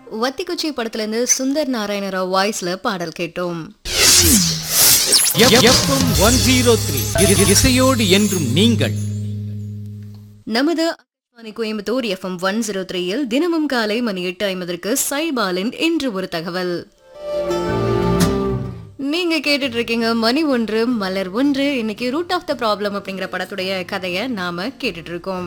வத்திக்குச்சி படத்துலேருந்து சுந்தர் நாராயண ராவ் வாய்ஸ்ல பாடல் கேட்டோம் எஃப்எம் ஒன் ஜீரோ த்ரீ இசையோடு என்றும் நீங்கள் நமது Akashvani Coimbatore FM one zero த்ரீயில் தினமும் காலை மணி எட்டு ஐம்பதற்கு சைபாலின் இன்று ஒரு தகவல் நீங்க கேட்டுட்டு இருக்கீங்க மணி ஒன்று மலர் ஒன்று இன்னைக்கு ரூட் ஆஃப் த ப்ராப்ளம் அப்படிங்கிற படத்துடைய கதையை நாம கேட்டுட்டு இருக்கோம்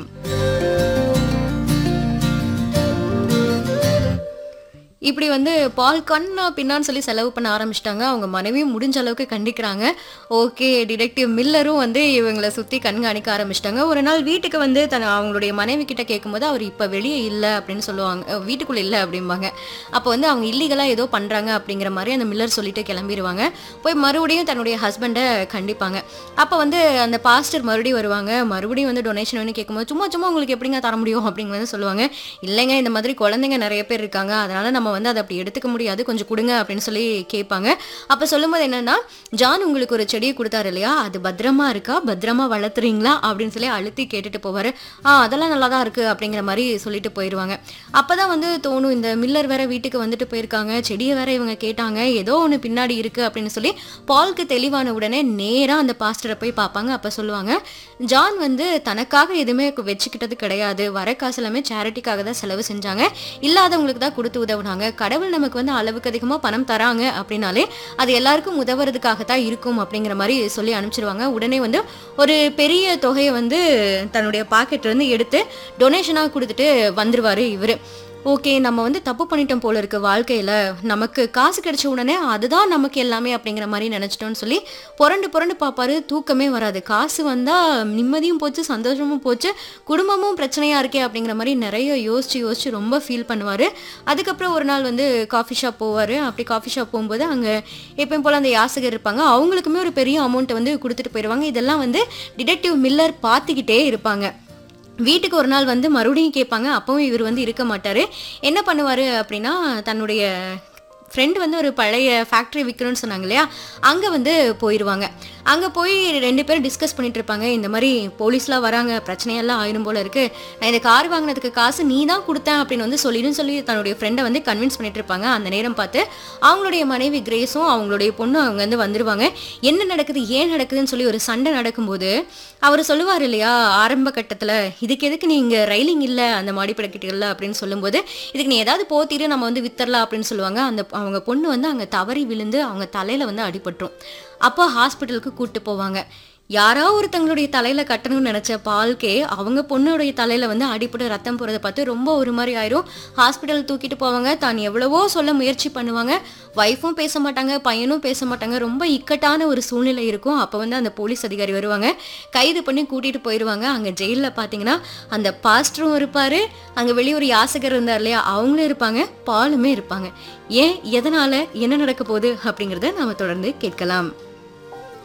இப்படி வந்து பால் கண்ணா பின்னான்னு சொல்லி செலவு பண்ண ஆரம்பிச்சிட்டாங்க அவங்க மனைவியும் முடிஞ்ச அளவுக்கு கண்டிக்கிறாங்க ஓகே டிடெக்டிவ் மில்லரும் வந்து இவங்களை சுற்றி கண்காணிக்க ஆரம்பிச்சிட்டாங்க ஒரு நாள் வீட்டுக்கு வந்து தன் அவங்களுடைய மனைவி கிட்ட கேட்கும்போது அவர் இப்போ வெளியே இல்லை அப்படின்னு சொல்லுவாங்க அஹ் வீட்டுக்குள்ள இல்லை அப்படிம்பாங்க அப்போ வந்து அவங்க இல்லீகலாக ஏதோ பண்ணுறாங்க அப்படிங்கிற மாதிரி அந்த மில்லர் சொல்லிட்டு கிளம்பிடுவாங்க போய் மறுபடியும் தன்னுடைய ஹஸ்பண்டை கண்டிப்பாங்க அப்போ வந்து அந்த பாஸ்டர் மறுபடியும் வருவாங்க மறுபடியும் வந்து டொனேஷன் வேணும் கேட்கும்போது சும்மா சும்மா உங்களுக்கு எப்படிங்க தர முடியும் அப்படிங்க வந்து சொல்லுவாங்க இல்லைங்க இந்த மாதிரி குழந்தைங்க நிறைய பேர் இருக்காங்க அதனால நம்ம வந்து அதை அப்படி எடுத்துக்க முடியாது கொஞ்சம் கொடுங்க அப்படின்னு சொல்லி கேட்பாங்க அப்போ சொல்லும்போது என்னன்னா ஜான் உங்களுக்கு ஒரு செடியை கொடுத்தாரு இல்லையா அது பத்திரமா இருக்கா பத்திரமா வளர்த்துறீங்களா அப்படின்னு சொல்லி அழுத்தி கேட்டுட்டு போவாரு ஆ அதெல்லாம் நல்லா தான் இருக்கு அப்படிங்கிற மாதிரி சொல்லிட்டு போயிடுவாங்க அப்பதான் வந்து தோணும் இந்த மில்லர் வேற வீட்டுக்கு வந்துட்டு போயிருக்காங்க செடியை வேற இவங்க கேட்டாங்க ஏதோ ஒன்று பின்னாடி இருக்கு அப்படின்னு சொல்லி பால்க்கு தெளிவான உடனே நேரா அந்த பாஸ்டரை போய் பார்ப்பாங்க அப்ப சொல்லுவாங்க ஜான் வந்து தனக்காக எதுவுமே வச்சுக்கிட்டது கிடையாது வர காசு எல்லாமே சேரிட்டிக்காக தான் செலவு செஞ்சாங்க இல்லாதவங்களுக்கு தான் கொடுத்து உதவுனாங்க கடவுள் நமக்கு வந்து அளவுக்கு அதிகமாக பணம் தராங்க அப்படின்னாலே அது எல்லாருக்கும் உதவுறதுக்காக தான் இருக்கும் அப்படிங்கிற மாதிரி சொல்லி அனுப்பிச்சிருவாங்க உடனே வந்து ஒரு பெரிய தொகையை வந்து தன்னுடைய பாக்கெட்ல இருந்து எடுத்து டொனேஷனாக கொடுத்துட்டு வந்துருவாரு இவர் ஓகே நம்ம வந்து தப்பு பண்ணிட்டோம் போல இருக்கு வாழ்க்கையில நமக்கு காசு கிடைச்ச உடனே அதுதான் நமக்கு எல்லாமே அப்படிங்கிற மாதிரி நினைச்சிட்டோம்னு சொல்லி புரண்டு புரண்டு பார்ப்பாரு தூக்கமே வராது காசு வந்தா நிம்மதியும் போச்சு சந்தோஷமும் போச்சு குடும்பமும் பிரச்சனையா இருக்கே அப்படிங்கிற மாதிரி நிறைய யோசிச்சு யோசிச்சு ரொம்ப ஃபீல் பண்ணுவாரு அதுக்கப்புறம் ஒரு நாள் வந்து காஃபி ஷாப் போவாரு அப்படி காஃபி ஷாப் போகும்போது அங்க எப்பயும் போல அந்த யாசகர் இருப்பாங்க அவங்களுக்குமே ஒரு பெரிய அமௌண்ட்டை வந்து கொடுத்துட்டு போயிடுவாங்க இதெல்லாம் வந்து டிடெக்டிவ் மில்லர் பார்த்துக்கிட்டே இருப்பாங்க வீட்டுக்கு ஒரு நாள் வந்து மறுபடியும் கேட்பாங்க அப்பவும் இவர் வந்து இருக்க மாட்டார் என்ன பண்ணுவார் அப்படின்னா தன்னுடைய ஃப்ரெண்டு வந்து ஒரு பழைய ஃபேக்ட்ரி விற்கணும்னு சொன்னாங்க இல்லையா அங்கே வந்து போயிடுவாங்க அங்கே போய் ரெண்டு பேரும் டிஸ்கஸ் பண்ணிட்டு இருப்பாங்க இந்த மாதிரி போலீஸ்லாம் வராங்க பிரச்சனையெல்லாம் ஆயிரும் போல இருக்கு நான் இந்த கார் வாங்கினதுக்கு காசு நீ தான் கொடுத்தேன் அப்படின்னு வந்து சொல்லிடும் சொல்லி தன்னுடைய ஃப்ரெண்டை வந்து கன்வின்ஸ் பண்ணிட்டு இருப்பாங்க அந்த நேரம் பார்த்து அவங்களுடைய மனைவி கிரேஸும் அவங்களுடைய பொண்ணு அவங்க வந்து வந்துருவாங்க என்ன நடக்குது ஏன் நடக்குதுன்னு சொல்லி ஒரு சண்டை நடக்கும்போது அவர் சொல்லுவார் இல்லையா ஆரம்ப கட்டத்தில் இதுக்கு எதுக்கு நீ இங்கே ரயிலிங் இல்லை அந்த மாடிப்படக்கிட்டுல அப்படின்னு சொல்லும்போது இதுக்கு நீ ஏதாவது போத்திட்டு நம்ம வந்து வித்தரலாம் அப்படின்னு சொல்லுவாங்க அந்த அவங்க பொண்ணு வந்து அங்கே தவறி விழுந்து அவங்க தலையில் வந்து அடிபட்டுரும் அப்போ ஹாஸ்பிட்டலுக்கு கூட்டு போவாங்க யாரோ ஒருத்தங்களுடைய தலையில கட்டணும்னு நினைச்ச பால்கே அவங்க பொண்ணுடைய தலையில வந்து அடிப்பட்டு ரத்தம் போறதை பார்த்து ரொம்ப ஒரு மாதிரி ஆயிரும் ஹாஸ்பிட்டல் தூக்கிட்டு போவாங்க தான் எவ்வளவோ சொல்ல முயற்சி பண்ணுவாங்க ஒய்ஃபும் பேச மாட்டாங்க பையனும் பேச மாட்டாங்க ரொம்ப இக்கட்டான ஒரு சூழ்நிலை இருக்கும் அப்போ வந்து அந்த போலீஸ் அதிகாரி வருவாங்க கைது பண்ணி கூட்டிட்டு போயிடுவாங்க அங்க ஜெயிலில் பார்த்தீங்கன்னா அந்த பாஸ்டரும் இருப்பாரு அங்க வெளியே ஒரு யாசகர் இருந்தார் இல்லையா அவங்களும் இருப்பாங்க பாலுமே இருப்பாங்க ஏன் எதனால என்ன நடக்க போகுது அப்படிங்கிறத நாம தொடர்ந்து கேட்கலாம்